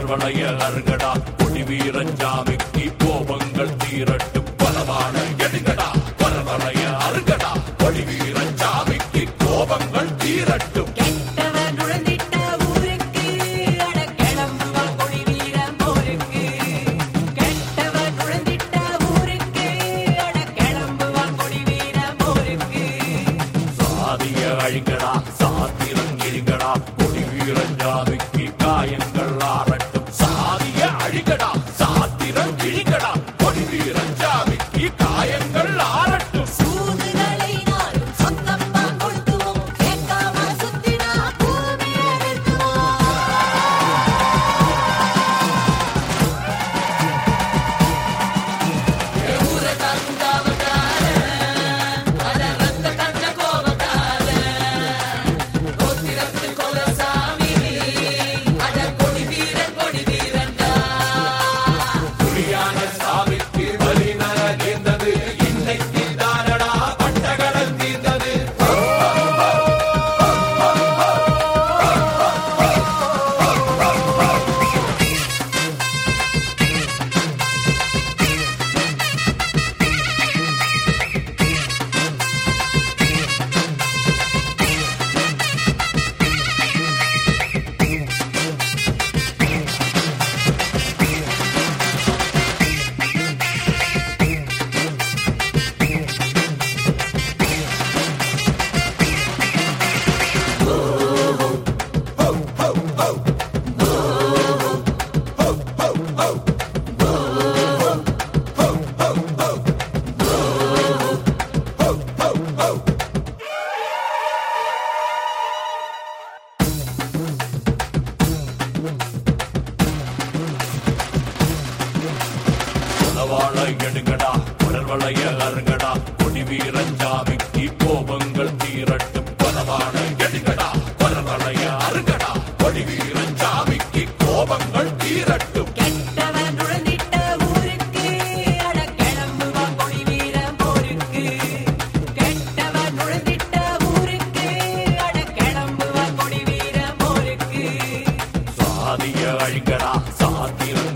வளைய அருகடா கொடி வீரஞ்சாமிக்கு கோபங்கள் தீரட்டும் பலவான எடுங்கடா பரவளைய அருகடா கொடி வீரஞ்சாமிக்கு கோபங்கள் தீரட்டும் கெட்டவன் நுழைந்திட்ட ஊருக்கு அட கிளம்புவா கொடி வீரன் போருக்கு கெட்டவன் நுழைந்திட்ட ஊருக்கு அட கிளம்புவா கொடி வீரன் போருக்கு சாதிய அழிங்கடா சாத்திரம் இருங்கடா கொடி வீரஞ்சாமிக்கு காயங்கள் ஆறட்டும் சாதிய அழிங்கடா சாத்திரம் இழிங்கடா கொடி வீரஞ்சாமிக்கு காயங்கள் ஆறட்டும் சூதுகளை நாளும் சொந்தமா கொடுத்துவோம் கேட்காம சுத்தினா பூமியை நிறுத்துவோம் புலியான சாமிக்கு பலி நரகின்றது இன்னைக்கு தானடா பட்டகடல் தீர்ந்தது உணவாள எடுங்கடா உடல்வளைய அருங்கடா கொடி வீரஞ்சாமிக்கு கோபங்கள் தீரட்டும் பலவான எடுங்கடா பரவளைய அருங்கடா கொடி வீரஞ்சாமிக்கு கோபங்கள் தீரட்டும் கெட்டவன் நுழைந்திட்ட ஊருக்கு அட கிளம்புவா கொடி வீரன் போருக்கு கெட்டவன் நுழைந்திட்ட ஊருக்கு அட கிளம்புவா கொடி வீரன் போருக்கு சாதிய அழிங்கடா சாத்திரம்